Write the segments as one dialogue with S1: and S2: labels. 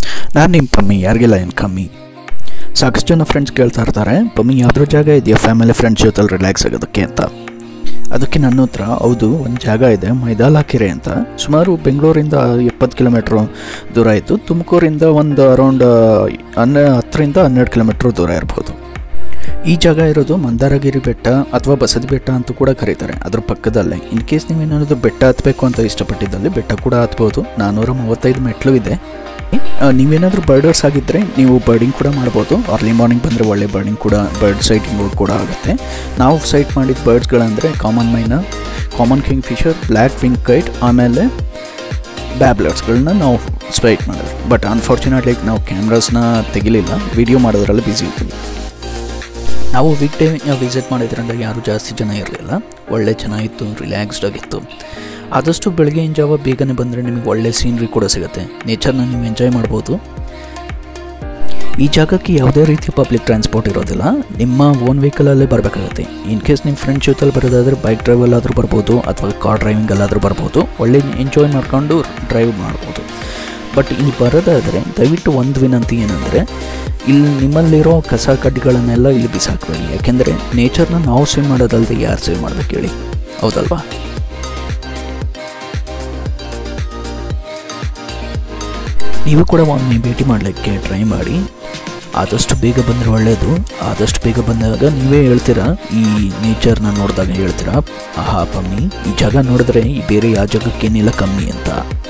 S1: ನಾನು ನಿಮ್ಮ ಪಮ್ಮಿ ಯಾರಿಗೆಲ್ಲ ಏನು ಕಮ್ಮಿ ಸಾಕಷ್ಟು ಜನ ಫ್ರೆಂಡ್ಸ್ ಕೇಳ್ತಾ ಇರ್ತಾರೆ ಪಮ್ಮಿ ಯಾವ್ದ್ರ ಜಾಗ ಇದೆಯಾ ಫ್ಯಾಮಿಲಿ ಫ್ರೆಂಡ್ಸ್ ಜೊತೆಲಿ ರಿಲ್ಯಾಕ್ಸ್ ಆಗೋದಕ್ಕೆ ಅಂತ ಅದಕ್ಕೆ ನನ್ನ ಹತ್ರ ಹೌದು ಒಂದು ಜಾಗ ಇದೆ ಮೈದಾಲಾಕೆರೆ ಅಂತ ಸುಮಾರು ಬೆಂಗಳೂರಿಂದ ಎಪ್ಪತ್ತು ಕಿಲೋಮೀಟ್ರು ದೂರ ಇತ್ತು ತುಮಕೂರಿಂದ ಒಂದು ಅರೌಂಡ್ ಹನ್ನೆ ಹತ್ತರಿಂದ ಹನ್ನೆರಡು ಕಿಲೋಮೀಟ್ರ್ ದೂರ ಇರ್ಬೋದು ಈ ಜಾಗ ಇರೋದು ಮಂದಾರಗಿರಿ ಬೆಟ್ಟ ಅಥವಾ ಬಸದಿ ಬೆಟ್ಟ ಅಂತ ಕೂಡ ಕರೀತಾರೆ ಅದ್ರ ಪಕ್ಕದಲ್ಲೇ ಇನ್ ಕೇಸ್ ನೀವೇನಾದರೂ ಬೆಟ್ಟ ಹತ್ತಬೇಕು ಅಂತ ಇಷ್ಟಪಟ್ಟಿದ್ದಲ್ಲಿ ಬೆಟ್ಟ ಕೂಡ ಹತ್ಬೋದು ನಾನ್ನೂರ ಮೂವತ್ತೈದು ಮೆಟ್ಲು ಇದೆ ಆ, ನೀವೇನಾದರೂ ಬರ್ಡರ್ಸ್ ಆಗಿದ್ದರೆ ನೀವು ಬರ್ಡಿಂಗ್ ಕೂಡ ಮಾಡ್ಬೋದು ಅರ್ಲಿ ಮಾರ್ನಿಂಗ್ ಬಂದರೆ ಒಳ್ಳೆ ಬರ್ಡಿಂಗ್ ಕೂಡ ಬರ್ಡ್ ಸೈಟಿಂಗ್ ಕೂಡ ಆಗುತ್ತೆ ನಾವು ಸೈಟ್ ಮಾಡಿದ ಬರ್ಡ್ಸ್ಗಳಂದರೆ common myna common kingfisher black wing kite ಆಮೇಲೆ ಬ್ಯಾಬ್ಲರ್ಸ್ಗಳನ್ನ ನಾವು ಸ್ಪೈಟ್ ಮಾಡಿದ್ವಿ ಬಟ್ ಅನ್ಫಾರ್ಚುನೇಟ್ಲಿ ನಾವು ಕ್ಯಾಮ್ರಾಸ್ನ ತೆಗಿಲಿಲ್ಲ ವಿಡಿಯೋ ಮಾಡೋದ್ರಲ್ಲಿ ಬ್ಯುಸಿ ಇದ್ವಿ ನಾವು ವೀಕ್ ಡೇ ವಿಸಿಟ್ ಮಾಡಿದ್ರಿಂದ ಯಾರೂ ಜಾಸ್ತಿ ಜನ ಇರಲಿಲ್ಲ ಒಳ್ಳೆ ಚೆನ್ನಾಗಿತ್ತು ರಿಲ್ಯಾಕ್ಸ್ಡ್ ಆಗಿತ್ತು ಆದಷ್ಟು ಬೆಳಗ್ಗಿನ ಜಾವ ಬೇಗನೆ ಬಂದರೆ ನಿಮಗೆ ಒಳ್ಳೆ ಸೀನ್ರಿ ಕೂಡ ಸಿಗುತ್ತೆ ನೇಚರ್ನ ನೀವು ಎಂಜಾಯ್ ಮಾಡ್ಬೋದು ಈ ಜಾಗಕ್ಕೆ ಯಾವುದೇ ರೀತಿಯ ಪಬ್ಲಿಕ್ ಟ್ರಾನ್ಸ್ಪೋರ್ಟ್ ಇರೋದಿಲ್ಲ ನಿಮ್ಮ ಓನ್ ವೆಹಿಕಲಲ್ಲೇ ಬರಬೇಕಾಗುತ್ತೆ ಇನ್ ಕೇಸ್ ನಿಮ್ಮ ಫ್ರೆಂಡ್ ಜೊತೆಲಿ ಬರೋದಾದರೆ ಬೈಕ್ ಡ್ರೈವಲ್ಲಾದರೂ ಬರ್ಬೋದು ಅಥವಾ ಕಾರ್ ಡ್ರೈವಿಂಗಲ್ಲಾದರೂ ಬರ್ಬೋದು ಒಳ್ಳೆ ಎಂಜಾಯ್ ಮಾಡ್ಕೊಂಡು ಡ್ರೈವ್ ಮಾಡ್ಬೋದು ಬಟ್ ಇಲ್ಲಿ ಬರೋದಾದರೆ ದಯವಿಟ್ಟು ಒಂದು ವಿನಂತಿ ಏನಂದರೆ ಇಲ್ಲಿ ನಿಮ್ಮಲ್ಲಿರೋ ಕಸ ಕಡ್ಡಿಗಳನ್ನೆಲ್ಲ ಇಲ್ಲಿ ಬಿಸಾಕಬೇಡಿ ಯಾಕೆಂದರೆ ನೇಚರ್ನ ನಾವು ಸೇವ್ ಮಾಡೋದಲ್ಲದೆ ಯಾರು ಸೇವ್ ಮಾಡ್ಬೇಕು ಹೇಳಿ ಹೌದಲ್ವಾ ನೀವು ಕೂಡ ಒಮ್ಮೆ ಭೇಟಿ ಮಾಡಲಿಕ್ಕೆ ಟ್ರೈ ಮಾಡಿ ಆದಷ್ಟು ಬೇಗ ಬಂದರೆ ಒಳ್ಳೆಯದು ಆದಷ್ಟು ಬೇಗ ಬಂದಾಗ ನೀವೇ ಹೇಳ್ತೀರಾ ಈ ನೇಚರ್ನ ನೋಡಿದಾಗ ಹೇಳ್ತೀರಾ ಆಹಾ ಪಮ್ಮಿ ಈ ಜಾಗ ನೋಡಿದ್ರೆ ಈ ಬೇರೆ ಯಾವ ಜಾಗಕ್ಕೇನಿಲ್ಲ ಕಮ್ಮಿ ಅಂತ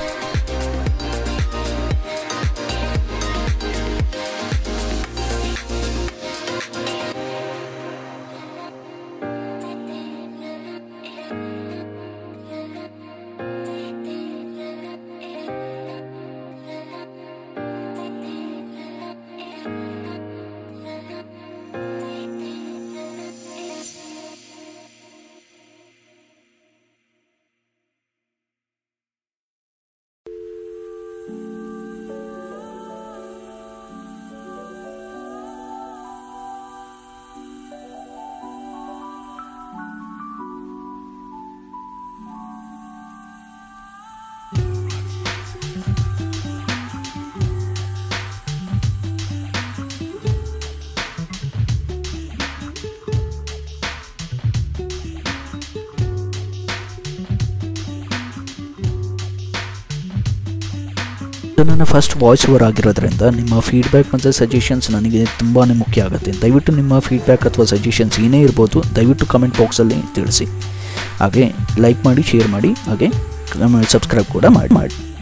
S1: ಇದು ನನ್ನ ಫಸ್ಟ್ ವಾಯ್ಸ್ ಓವರ್ ಆಗಿರೋದ್ರಿಂದ ನಿಮ್ಮ ಫೀಡ್ಬ್ಯಾಕ್ ಮತ್ತು ಸಜೆಷನ್ಸ್ ನನಗೆ ತುಂಬಾ ಮುಖ್ಯ ಆಗುತ್ತೆ ದಯವಿಟ್ಟು ನಿಮ್ಮ ಫೀಡ್ಬ್ಯಾಕ್ ಅಥವಾ ಸಜೆಷನ್ಸ್ ಏನೇ ಇರ್ಬೋದು ದಯವಿಟ್ಟು ಕಮೆಂಟ್ ಬಾಕ್ಸಲ್ಲಿ ತಿಳಿಸಿ ಹಾಗೆ ಲೈಕ್ ಮಾಡಿ ಶೇರ್ ಮಾಡಿ ಹಾಗೆ ಸಬ್ಸ್ಕ್ರೈಬ್ ಕೂಡ ಮಾಡಿ ಮಾಡಿ